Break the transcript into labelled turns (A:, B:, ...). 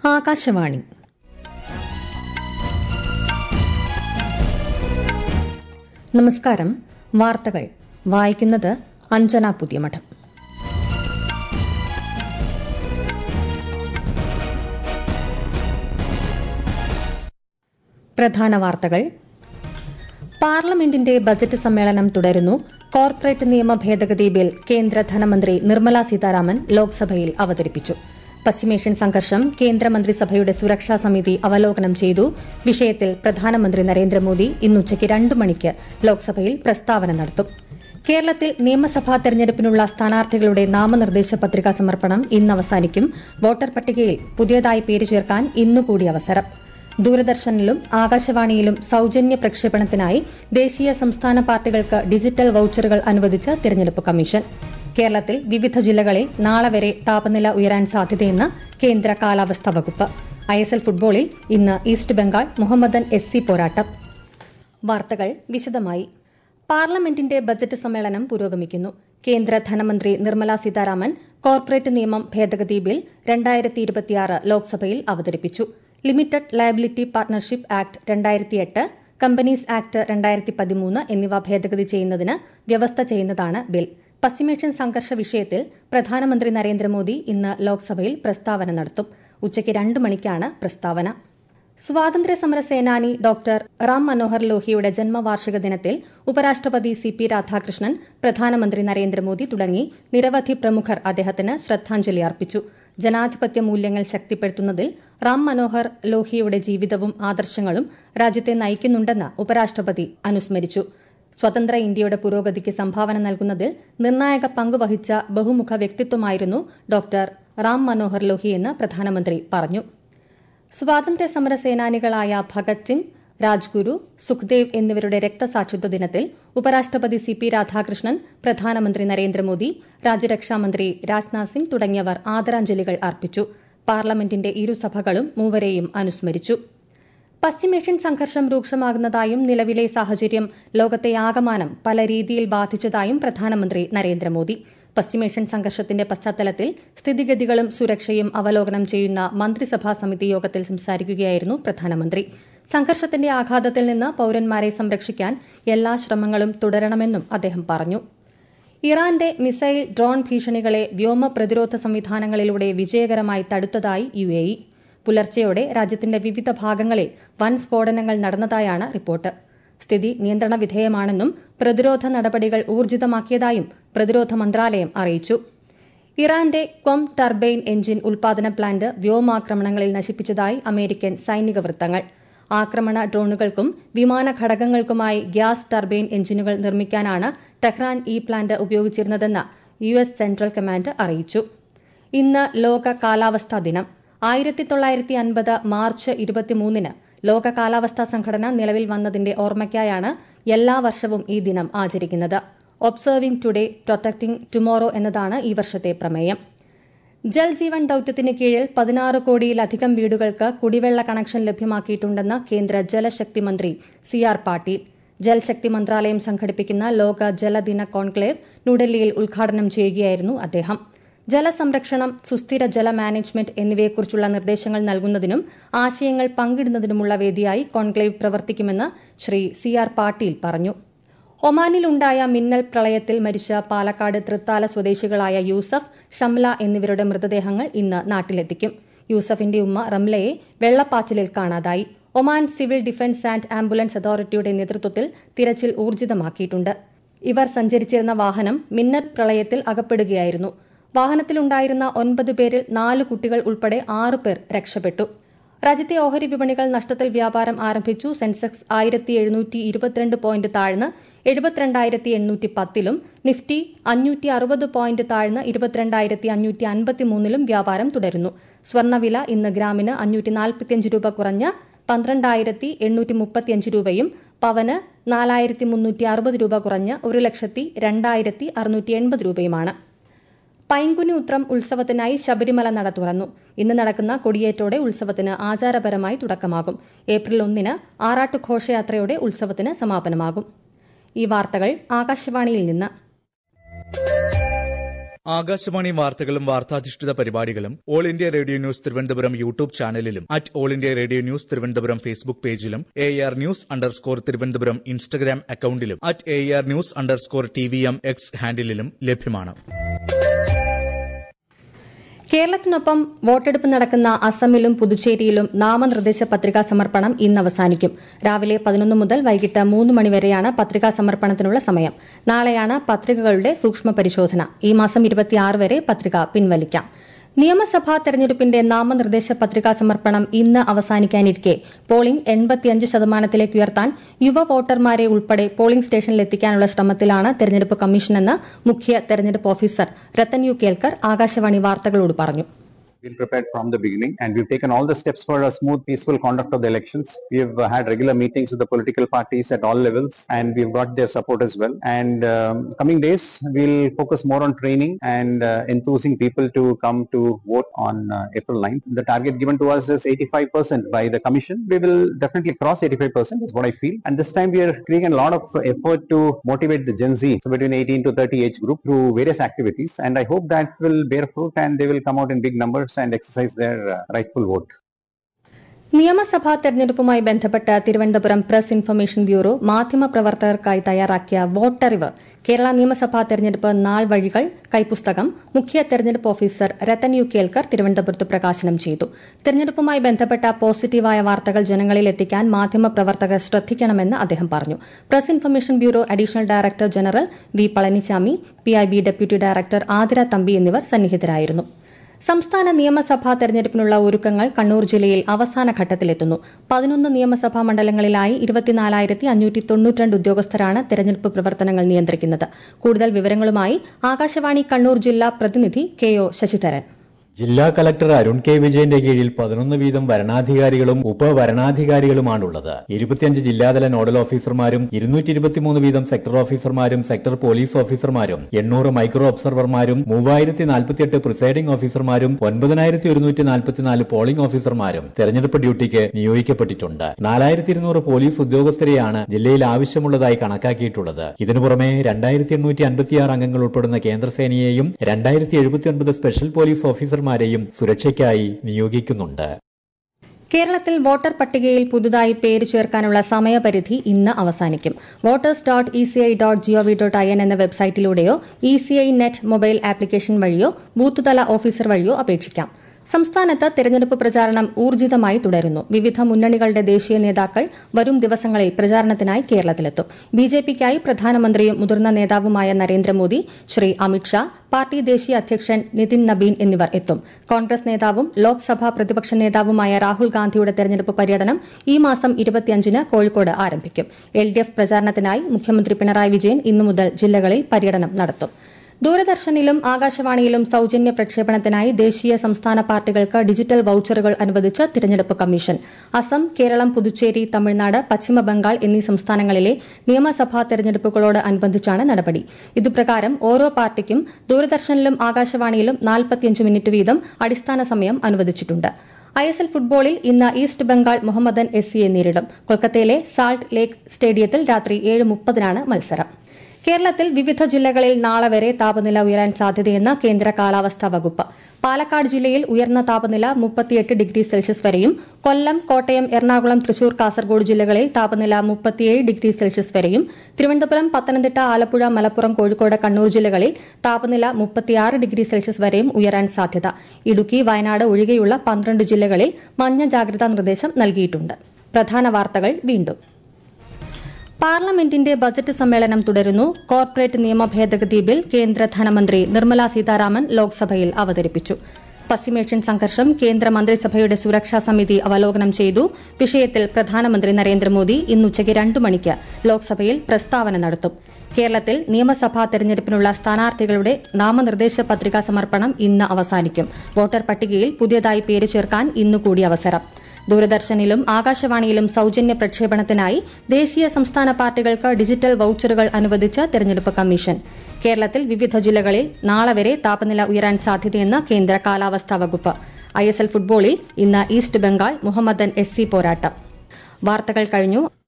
A: ആകാശവാണി നമസ്കാരം വാർത്തകൾ വായിക്കുന്നത് അഞ്ജന പുതിയമഠം പ്രധാന വാർത്തകൾ പാർലമെന്റിന്റെ ബജറ്റ് സമ്മേളനം തുടരുന്നു കോർപ്പറേറ്റ് നിയമ ഭേദഗതി ബിൽ കേന്ദ്ര ധനമന്ത്രി നിർമ്മല സീതാരാമൻ ലോക്സഭയിൽ അവതരിപ്പിച്ചു പശ്ചിമേഷ്യൻ സംഘർഷം കേന്ദ്രമന്ത്രിസഭയുടെ സുരക്ഷാ സമിതി അവലോകനം ചെയ്തു വിഷയത്തിൽ പ്രധാനമന്ത്രി നരേന്ദ്രമോദി ഇന്നുച്ചയ്ക്ക് രണ്ടു മണിക്ക് ലോക്സഭയിൽ പ്രസ്താവന നടത്തും കേരളത്തിൽ നിയമസഭാ തെരഞ്ഞെടുപ്പിനുള്ള സ്ഥാനാർത്ഥികളുടെ നാമനിർദ്ദേശ പത്രികാ സമർപ്പണം ഇന്ന് അവസാനിക്കും വോട്ടർ പട്ടികയിൽ പുതിയതായി പേര് ചേർക്കാൻ ഇന്നുകൂടി അവസരം ദൂരദർശനിലും ആകാശവാണിയിലും സൌജന്യ പ്രക്ഷേപണത്തിനായി ദേശീയ സംസ്ഥാന പാർട്ടികൾക്ക് ഡിജിറ്റൽ വൌച്ചറുകൾ അനുവദിച്ച് തെരഞ്ഞെടുപ്പ് കമ്മീഷൻ കേരളത്തിൽ വിവിധ ജില്ലകളിൽ നാളെ വരെ താപനില ഉയരാൻ സാധ്യതയെന്ന് കേന്ദ്ര കാലാവസ്ഥാ വകുപ്പ് ഐഎസ്എൽ ഫുട്ബോളിൽ ഇന്ന് east Bengal Mohammedan S C പോരാട്ടം വാർത്തകൾ വിശദമായി പാർലമെന്റിന്റെ ബജറ്റ് സമ്മേളനം പുരോഗമിക്കുന്നു കേന്ദ്ര ധനമന്ത്രി നിർമ്മല സീതാരാമൻ കോർപ്പറേറ്റ് നിയമം ഭേദഗതി ബിൽ രണ്ടായിരത്തി ഇരുപത്തിയാറ് ലോക്സഭയിൽ അവതരിപ്പിച്ചു ലിമിറ്റഡ് ലയബിലിറ്റി പാർട്ണർഷിപ്പ് ആക്ട് രണ്ടായിരത്തിയെട്ട് കമ്പനീസ് ആക്ട് രണ്ടായിരത്തി പതിമൂന്ന് എന്നിവ ഭേദഗതി ചെയ്യുന്നതിന് വ്യവസ്ഥ ചെയ്യുന്നതാണ് ബിൽ പശ്ചിമേഷ്യൻ സംഘർഷ വിഷയത്തിൽ പ്രധാനമന്ത്രി നരേന്ദ്രമോദി ഇന്ന് ലോക്സഭയിൽ പ്രസ്താവന നടത്തും ഉച്ചയ്ക്ക് രണ്ട് മണിക്കാണ് പ്രസ്താവന സ്വാതന്ത്ര്യ സമര സേനാനി ഡോക്ടർ റാം മനോഹർ ലോഹിയുടെ ജന്മവാർഷിക ദിനത്തിൽ ഉപരാഷ്ട്രപതി സി പി രാധാകൃഷ്ണൻ പ്രധാനമന്ത്രി നരേന്ദ്രമോദി തുടങ്ങി നിരവധി പ്രമുഖർ അദ്ദേഹത്തിന് ശ്രദ്ധാഞ്ജലി അർപ്പിച്ചു ജനാധിപത്യ മൂല്യങ്ങൾ ശക്തിപ്പെടുത്തുന്നതിൽ റാം മനോഹർ ലോഹിയുടെ ജീവിതവും ആദർശങ്ങളും രാജ്യത്തെ നയിക്കുന്നുണ്ടെന്ന് ഉപരാഷ്ട്രപതി അനുസ്മരിച്ചു സ്വതന്ത്ര ഇന്ത്യയുടെ പുരോഗതിക്ക് സംഭാവന നൽകുന്നതിൽ നിർണായക പങ്കുവഹിച്ച ബഹുമുഖ വ്യക്തിത്വമായിരുന്നു ഡോക്ടർ റാം മനോഹർ ലോഹിയെന്ന് പ്രധാനമന്ത്രി പറഞ്ഞു സ്വാതന്ത്ര്യ സമര സേനാനികളായ ഭഗത് സിംഗ് രാജ്ഗുരു സുഖ്ദേവ് എന്നിവരുടെ രക്തസാക്ഷിത്വ ദിനത്തിൽ ഉപരാഷ്ട്രപതി സി പി രാധാകൃഷ്ണൻ പ്രധാനമന്ത്രി നരേന്ദ്രമോദി രാജ്യരക്ഷാമന്ത്രി രാജ്നാഥ് സിംഗ് തുടങ്ങിയവർ ആദരാഞ്ജലികൾ അർപ്പിച്ചു പാർലമെന്റിന്റെ ഇരുസഭകളും മൂവരെയും അനുസ്മരിച്ചു പശ്ചിമേഷ്യൻ സംഘർഷം രൂക്ഷമാകുന്നതായും നിലവിലെ സാഹചര്യം ലോകത്തെ ആകമാനം പല രീതിയിൽ ബാധിച്ചതായും പ്രധാനമന്ത്രി നരേന്ദ്രമോദി പശ്ചിമേഷ്യൻ സംഘർഷത്തിന്റെ പശ്ചാത്തലത്തിൽ സ്ഥിതിഗതികളും സുരക്ഷയും അവലോകനം ചെയ്യുന്ന മന്ത്രിസഭാ സമിതി യോഗത്തിൽ സംസാരിക്കുകയായിരുന്നു പ്രധാനമന്ത്രി സംഘർഷത്തിന്റെ ആഘാതത്തിൽ നിന്ന് പൌരന്മാരെ സംരക്ഷിക്കാൻ എല്ലാ ശ്രമങ്ങളും തുടരണമെന്നും അദ്ദേഹം പറഞ്ഞു ഇറാന്റെ മിസൈൽ ഡ്രോൺ ഭീഷണികളെ വ്യോമ പ്രതിരോധ സംവിധാനങ്ങളിലൂടെ വിജയകരമായി തടുത്തതായി യു എ ഇ പുലർച്ചെയോടെ രാജ്യത്തിന്റെ വിവിധ ഭാഗങ്ങളിൽ വൻ സ്ഫോടനങ്ങൾ നടന്നതായാണ് റിപ്പോർട്ട് സ്ഥിതി നിയന്ത്രണ വിധേയമാണെന്നും പ്രതിരോധ നടപടികൾ ഊർജിതമാക്കിയതായും പ്രതിരോധ മന്ത്രാലയം അറിയിച്ചു ഇറാന്റെ ക്വം ടർബൈൻ എഞ്ചിൻ ഉൽപാദന പ്ലാന്റ് വ്യോമാക്രമണങ്ങളിൽ നശിപ്പിച്ചതായി അമേരിക്കൻ സൈനിക വൃത്തങ്ങൾ ആക്രമണ ഡ്രോണുകൾക്കും വിമാന ഘടകങ്ങൾക്കുമായി ഗ്യാസ് ടർബൈൻ എഞ്ചിനുകൾ നിർമ്മിക്കാനാണ് ടെഹ്റാൻ ഈ പ്ലാന്റ് ഉപയോഗിച്ചിരുന്നതെന്ന് യു എസ് സെൻട്രൽ കമാൻഡ് അറിയിച്ചു ഇന്ന് ലോക കാലാവസ്ഥാ ദിനം ആയിരത്തി തൊള്ളായിരത്തി അൻപത് മാർച്ച് ഇരുപത്തിമൂന്നിന് ലോക കാലാവസ്ഥാ സംഘടന നിലവിൽ വന്നതിന്റെ ഓർമ്മയ്ക്കായാണ് എല്ലാ വർഷവും ഈ ദിനം ആചരിക്കുന്നത് ഒബ്സർവിംഗ് ടുഡേ പ്രൊട്ടക്ടിംഗ് ടുമോറോ എന്നതാണ് ഈ വർഷത്തെ പ്രമേയം ജൽ ജീവൻ ദൌത്യത്തിന് കീഴിൽ പതിനാറ് കോടിയിലധികം വീടുകൾക്ക് കുടിവെള്ള കണക്ഷൻ ലഭ്യമാക്കിയിട്ടുണ്ടെന്ന് കേന്ദ്ര ജലശക്തി മന്ത്രി സി ആർ പാട്ടീൽ ജൽശക്തി മന്ത്രാലയം സംഘടിപ്പിക്കുന്ന ലോക ജലദിന കോൺക്ലേവ് ന്യൂഡൽഹിയിൽ ഉദ്ഘാടനം ചെയ്യുകയായിരുന്നു അദ്ദേഹം ജലസംരക്ഷണം സുസ്ഥിര ജല മാനേജ്മെന്റ് എന്നിവയെക്കുറിച്ചുള്ള നിർദ്ദേശങ്ങൾ നൽകുന്നതിനും ആശയങ്ങൾ പങ്കിടുന്നതിനുമുള്ള വേദിയായി കോൺക്ലേവ് പ്രവർത്തിക്കുമെന്ന് ശ്രീ സി ആർ പാട്ടീൽ പറഞ്ഞു ഒമാനിലുണ്ടായ മിന്നൽ പ്രളയത്തിൽ മരിച്ച പാലക്കാട് തൃത്താല സ്വദേശികളായ യൂസഫ് ഷംല എന്നിവരുടെ മൃതദേഹങ്ങൾ ഇന്ന് നാട്ടിലെത്തിക്കും യൂസഫിന്റെ ഉമ്മ റംലയെ വെള്ളപ്പാച്ചിലിൽ കാണാതായി Oman civil defence and ambulance അതോറിറ്റിയുടെ നേതൃത്വത്തിൽ തിരച്ചിൽ ഊർജിതമാക്കിയിട്ടുണ്ട് ഇവർ സഞ്ചരിച്ചിരുന്ന വാഹനം മിന്നൽ പ്രളയത്തിൽ അകപ്പെടുകയായിരുന്നു വാഹനത്തിലുണ്ടായിരുന്ന ഒൻപത് പേരിൽ നാല് കുട്ടികൾ ഉൾപ്പെടെ ആറ് പേർ രക്ഷപ്പെട്ടു രാജ്യത്തെ ഓഹരി വിപണികൾ നഷ്ടത്തിൽ വ്യാപാരം ആരംഭിച്ചു സെൻസെക്സ് ആയിരത്തി എഴുന്നൂറ്റി ഇരുപത്തിരണ്ട് പോയിന്റ് താഴ്ന്ന് എഴുപത്തിരണ്ടായിരത്തി എണ്ണൂറ്റി പത്തിലും നിഫ്റ്റി അഞ്ഞൂറ്റി അറുപത് പോയിന്റ് താഴ്ന്ന് ഇരുപത്തിരണ്ടായിരത്തി അഞ്ഞൂറ്റി അൻപത്തിമൂന്നിലും വ്യാപാരം തുടരുന്നു സ്വർണ്ണവില ഇന്ന് ഗ്രാമിന് അഞ്ഞൂറ്റി നാൽപ്പത്തിയഞ്ച് രൂപ കുറഞ്ഞ് പന്ത്രണ്ടായിരത്തി എണ്ണൂറ്റി മുപ്പത്തിയഞ്ച് രൂപയും പവന് നാലായിരത്തി മുന്നൂറ്റി അറുപത് രൂപ കുറഞ്ഞ് ഒരു ലക്ഷത്തി രണ്ടായിരത്തി അറുന്നൂറ്റി എൺപത് രൂപയുമാണ് പൈങ്കുനി ഉത്രം ഉത്സവത്തിനായി ശബരിമല നട തുറന്നു ഇന്ന് നടക്കുന്ന കൊടിയേറ്റോടെ ഉത്സവത്തിന് ആചാരപരമായി തുടക്കമാകും ഏപ്രിൽ ഒന്നിന് ആറാട്ട് ഘോഷയാത്രയോടെ ഉത്സവത്തിന് സമാപനമാകും ഈ വാർത്തകൾ ആകാശവാണിയിൽ നിന്ന്
B: ആകാശവാണി വാർത്തകളും വാർത്താധിഷ്ഠിത പരിപാടികളും all India radio news Thiruvananthapuram YouTube ചാനലിലും at all India radio news Thiruvananthapuram Facebook പേജിലും A R news underscore Thiruvananthapuram Instagram അക്കൌണ്ടിലും at A R news underscore T V M X ഹാൻഡിലും ലഭ്യമാണ്
A: കേരളത്തിനൊപ്പം വോട്ടെടുപ്പ് നടക്കുന്ന അസമിലും പുതുച്ചേരിയിലും നാമനിർദ്ദേശ പത്രികാ സമർപ്പണം ഇന്ന് അവസാനിക്കും രാവിലെ പതിനൊന്ന് മുതൽ വൈകിട്ട് മൂന്ന് മണിവരെയാണ് പത്രികാ സമർപ്പണത്തിനുള്ള സമയം നാളെയാണ് പത്രികകളുടെ സൂക്ഷ്മ പരിശോധന ഈ മാസം ഇരുപത്തിയാറ് വരെ പത്രിക പിൻവലിക്കാം നിയമസഭാ തെരഞ്ഞെടുപ്പിന്റെ നാമനിർദ്ദേശ പത്രികാ സമർപ്പണം ഇന്ന് അവസാനിക്കാനിരിക്കെ പോളിംഗ് എൺപത്തിയഞ്ച് ശതമാനത്തിലേക്ക് ഉയർത്താൻ യുവ വോട്ടർമാരെ ഉൾപ്പെടെ പോളിംഗ് സ്റ്റേഷനിലെത്തിക്കാനുള്ള ശ്രമത്തിലാണ് തെരഞ്ഞെടുപ്പ് കമ്മീഷനെന്ന് മുഖ്യ തെരഞ്ഞെടുപ്പ് ഓഫീസർ രത്തൻ യു കേൽക്കർ ആകാശവാണി വാർത്തകളോട് പറഞ്ഞു
C: been prepared from the beginning and we've taken all the steps for a smooth, peaceful conduct of the elections. We've uh, had regular meetings with the political parties at all levels and we've got their support as well. And um, coming days, we'll focus more on training and uh, enthusing people to come to vote on uh, April 9th. The target given to us is 85% by the commission. We will definitely cross 85% is what I feel. And this time we are creating a lot of effort to motivate the Gen Z, so between 18 to 30 age group through various activities. And I hope that will bear fruit and they will come out in big numbers and exercise their uh, rightful vote.
A: നിയമസഭാ തെരഞ്ഞെടുപ്പുമായി ബന്ധപ്പെട്ട് Thiruvananthapuram press information bureau മാധ്യമപ്രവർത്തകർക്കായി തയ്യാറാക്കിയ വോട്ടറിവ് കേരള നിയമസഭാ തെരഞ്ഞെടുപ്പ് നാൾ വഴികൾ കൈപ്പുസ്തകം മുഖ്യ തെരഞ്ഞെടുപ്പ് ഓഫീസർ രത്തൻ യു കേൽക്കർ തിരുവനന്തപുരത്ത് പ്രകാശനം ചെയ്തു തെരഞ്ഞെടുപ്പുമായി ബന്ധപ്പെട്ട പോസിറ്റീവായ വാർത്തകൾ ജനങ്ങളിൽ എത്തിക്കാൻ മാധ്യമപ്രവർത്തകർ ശ്രദ്ധിക്കണമെന്ന് അദ്ദേഹം പറഞ്ഞു press information bureau additional director general V Palanichami PIB deputy director Athira Thampi എന്നിവർ സന്നിഹിതരായിരുന്നു സംസ്ഥാന നിയമസഭാ തെരഞ്ഞെടുപ്പിനുള്ള ഒരുക്കങ്ങൾ കണ്ണൂർ ജില്ലയിൽ അവസാന ഘട്ടത്തിലെത്തുന്നു പതിനൊന്ന് നിയമസഭാ മണ്ഡലങ്ങളിലായി ഇരുപത്തിനാലായിരത്തി അഞ്ഞൂറ്റി തൊണ്ണൂറ്റിരണ്ട് ഉദ്യോഗസ്ഥരാണ് തെരഞ്ഞെടുപ്പ് പ്രവർത്തനങ്ങൾ നിയന്ത്രിക്കുന്നത് കൂടുതൽ വിവരങ്ങളുമായി ആകാശവാണി കണ്ണൂർ ജില്ലാ പ്രതിനിധി കെ ഒ ശശിധരൻ
D: ജില്ലാ കലക്ടർ അരുൺ കെ വിജയന്റെ കീഴിൽ പതിനൊന്ന് വീതം വരണാധികാരികളും ഉപവരണാധികാരികളുമാണുള്ളത് ഇരുപത്തിയഞ്ച് ജില്ലാതല നോഡൽ ഓഫീസർമാരും ഇരുന്നൂറ്റി ഇരുപത്തിമൂന്ന് വീതം സെക്ടർ ഓഫീസർമാരും സെക്ടർ പോലീസ് ഓഫീസർമാരും എണ്ണൂറ് മൈക്രോ ഒബ്സർവർമാരും മൂവായിരത്തി നാൽപ്പത്തിയെട്ട് പ്രിസൈഡിംഗ് ഓഫീസർമാരും ഒൻപതിനായിരത്തി ഒരുന്നൂറ്റി നാൽപ്പത്തിനാല് പോളിംഗ് ഓഫീസർമാരും തെരഞ്ഞെടുപ്പ് ഡ്യൂട്ടിക്ക് നിയോഗിക്കപ്പെട്ടിട്ടുണ്ട് നാലായിരത്തി ഇരുന്നൂറ് പോലീസ് ഉദ്യോഗസ്ഥരെയാണ് ജില്ലയിൽ ആവശ്യമുള്ളതായി കണക്കാക്കിയിട്ടുള്ളത് ഇതിനു പുറമെ രണ്ടായിരത്തി എണ്ണൂറ്റി അൻപത്തിയാറ് അംഗങ്ങൾ ഉൾപ്പെടുന്ന കേന്ദ്രസേനയെയും രണ്ടായിരത്തി എഴുപത്തിയൊൻപത് സ്പെഷ്യൽ പോലീസ് ഓഫീസർമാരെയും സുരക്ഷയ്ക്കായി നിയോഗിക്കുന്നുണ്ട്
A: കേരളത്തിൽ വോട്ടർ പട്ടികയിൽ പുതുതായി പേര് ചേർക്കാനുള്ള സമയപരിധി ഇന്ന് അവസാനിക്കും voters dot E C I dot gov dot I N എന്ന വെബ്സൈറ്റിലൂടെയോ E C I net mobile application വഴിയോ ബൂത്തുതല ഓഫീസർ വഴിയോ അപേക്ഷിക്കാം സംസ്ഥാനത്ത് തെരഞ്ഞെടുപ്പ് പ്രചാരണം ഊർജിതമായി തുടരുന്നു വിവിധ മുന്നണികളുടെ ദേശീയ നേതാക്കൾ വരും ദിവസങ്ങളിൽ പ്രചാരണത്തിനായി കേരളത്തിലെത്തും ബിജെപിക്കായി പ്രധാനമന്ത്രിയും മുതിർന്ന നേതാവുമായ നരേന്ദ്രമോദി ശ്രീ അമിത്ഷാ പാർട്ടി ദേശീയ അധ്യക്ഷൻ നിതിൻ നബീൻ എന്നിവർ എത്തും കോൺഗ്രസ് നേതാവും ലോക്സഭാ പ്രതിപക്ഷ നേതാവുമായ രാഹുൽ ഗാന്ധിയുടെ തെരഞ്ഞെടുപ്പ് പര്യടനം ഈ മാസം ഇരുപത്തിയഞ്ചിന് കോഴിക്കോട് ആരംഭിക്കും എൽ ഡി എഫ് പ്രചാരണത്തിനായി മുഖ്യമന്ത്രി പിണറായി വിജയൻ ഇന്നു മുതൽ ജില്ലകളിൽ പര്യടനം നടത്തും ദൂരദർശനിലും ആകാശവാണിയിലും സൌജന്യ പ്രക്ഷേപണത്തിനായി ദേശീയ സംസ്ഥാന പാർട്ടികൾക്ക് ഡിജിറ്റൽ വൌച്ചറുകൾ അനുവദിച്ച് തിരഞ്ഞെടുപ്പ് കമ്മീഷൻ അസം കേരളം പുതുച്ചേരി തമിഴ്നാട് പശ്ചിമബംഗാൾ എന്നീ സംസ്ഥാനങ്ങളിലെ നിയമസഭാ തെരഞ്ഞെടുപ്പുകളോട് അനുബന്ധിച്ചാണ് നടപടി ഇതുപ്രകാരം ഓരോ പാർട്ടിക്കും ദൂരദർശനിലും ആകാശവാണിയിലും നാൽപ്പത്തിയഞ്ച് മിനിറ്റ് വീതം അടിസ്ഥാന സമയം അനുവദിച്ചിട്ടുണ്ട് ഐ എസ് എൽ ഫുട്ബോളിൽ ഇന്ന് ഈസ്റ്റ് ബംഗാൾ മുഹമ്മദൻ എസ് സിയെ നേരിടും കൊൽക്കത്തയിലെ സാൾട്ട് ലേക്ക് സ്റ്റേഡിയത്തിൽ രാത്രി ഏഴ് മുപ്പതിനാണ് മത്സരം കേരളത്തിൽ വിവിധ ജില്ലകളിൽ നാളെ വരെ താപനില ഉയരാൻ സാധ്യതയെന്ന് കേന്ദ്ര കാലാവസ്ഥാ വകുപ്പ് പാലക്കാട് ജില്ലയിൽ ഉയർന്ന താപനില മുപ്പത്തിയെട്ട് ഡിഗ്രി സെൽഷ്യസ് വരെയും കൊല്ലം കോട്ടയം എറണാകുളം തൃശൂർ കാസർഗോഡ് ജില്ലകളിൽ താപനില മുപ്പത്തിയേഴ് ഡിഗ്രി സെൽഷ്യസ് വരെയും തിരുവനന്തപുരം പത്തനംതിട്ട ആലപ്പുഴ മലപ്പുറം കോഴിക്കോട് കണ്ണൂർ ജില്ലകളിൽ താപനില മുപ്പത്തിയാറ് ഡിഗ്രി സെൽഷ്യസ് വരെയും ഉയരാൻ സാധ്യത ഇടുക്കി വയനാട് ഒഴികെയുള്ള പന്ത്രണ്ട് ജില്ലകളിൽ മഞ്ഞ ജാഗ്രതാ നിർദ്ദേശം നൽകിയിട്ടുണ്ട് പ്രധാന വാർത്തകൾ വീണ്ടും പാർലമെന്റിന്റെ ബജറ്റ് സമ്മേളനം തുടരുന്നു കോർപ്പറേറ്റ് നിയമ ഭേദഗതി ബിൽ കേന്ദ്ര ധനമന്ത്രി നിർമ്മല സീതാരാമൻ ലോക്സഭയിൽ അവതരിപ്പിച്ചു പശ്ചിമേഷ്യൻ സംഘർഷം കേന്ദ്ര മന്ത്രിസഭയുടെ സുരക്ഷാ സമിതി അവലോകനം ചെയ്തു വിഷയത്തിൽ പ്രധാനമന്ത്രി നരേന്ദ്രമോദി ഇന്നുച്ചയ്ക്ക് രണ്ടു മണിക്ക് ലോക്സഭയിൽ പ്രസ്താവന നടത്തും കേരളത്തിൽ നിയമസഭാ തെരഞ്ഞെടുപ്പിനുള്ള സ്ഥാനാർത്ഥികളുടെ നാമനിർദ്ദേശ പത്രികാ സമർപ്പണം ഇന്ന് അവസാനിക്കും വോട്ടർ പട്ടികയിൽ പുതിയതായി പേര് ചേർക്കാൻ ഇന്നുകൂടി അവസരം ദൂരദർശനിലും ആകാശവാണിയിലും സൌജന്യ പ്രക്ഷേപണത്തിനായി ദേശീയ സംസ്ഥാന പാർട്ടികൾക്ക് ഡിജിറ്റൽ വൌച്ചറുകൾ അനുവദിച്ച് തെരഞ്ഞെടുപ്പ് കമ്മീഷൻ കേരളത്തിൽ വിവിധ ജില്ലകളിൽ നാളെ വരെ താപനില ഉയരാൻ സാധ്യതയെന്ന് കേന്ദ്ര കാലാവസ്ഥാ വകുപ്പ് ഐഎസ്എൽ ഫുട്ബോളിൽ ഇന്ന് east Bengal Mohammedan S C പോരാട്ടം വാർത്തകൾ കഴിഞ്ഞു